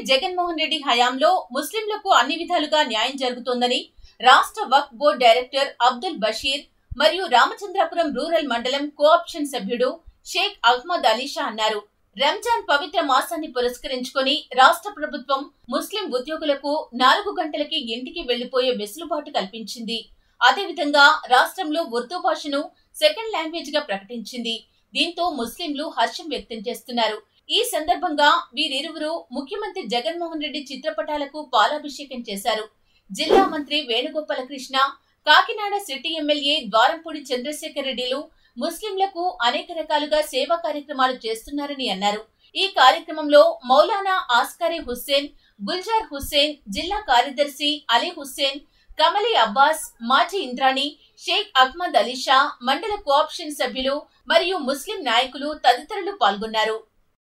జగన్మోహన్ రెడ్డి హయాంలో ముస్లింలకు అన్ని విధాలుగా న్యాయం జరుగుతోందని రాష్ట్ర వక్ఫ్ బోర్డు డైరెక్టర్ అబ్దుల్ బషీర్ మరియు రామచంద్రపురం రూరల్ మండలం కోఆప్షన్ సభ్యుడు షేక్ అహ్మద్ అలీషా అన్నారు రంజాన్ పవిత్ర మాసాన్ని పురస్కరించుకొని రాష్ట్ర ప్రభుత్వం ముస్లిం ఉద్యోగులకు నాలుగు గంటలకి ఇంటికి వెళ్లిపోయే వెసులుబాటు కల్పించింది అదేవిధంగా రాష్ట్రంలో ఉర్దూ భాషను సెకండ్ లాంగ్వేజ్ గా ప్రకటించింది దీంతో ముస్లింలు హర్షం వ్యక్తం చేస్తున్నారు ఈ సందర్భంగా వీరిరువురు ముఖ్యమంత్రి జగన్మోహన్ రెడ్డి చిత్రపటాలకు పాలాభిషేకం చేశారు జిల్లా మంత్రి వేణుగోపాలకృష్ణ కాకినాడ సిటీ ఎమ్మెల్యే ద్వారంపూడి చంద్రశేఖర్ రెడ్డిలు ముస్లింలకు అనేక రకాలుగా సేవా కార్యక్రమాలు చేస్తున్నారని అన్నారు ఈ కార్యక్రమంలో మౌలానా ఆస్కారీ హుస్సేన్ గుల్జార్ హుస్సేన్ జిల్లా కార్యదర్శి అలీ హుస్సేన్ కమలి అబ్బాస్ మాజీ ఇంద్రాణి షేక్ అహ్మద్ అలీషా మండల కోఆప్షన్ సభ్యులు మరియు ముస్లిం నాయకులు తదితరులు పాల్గొన్నారు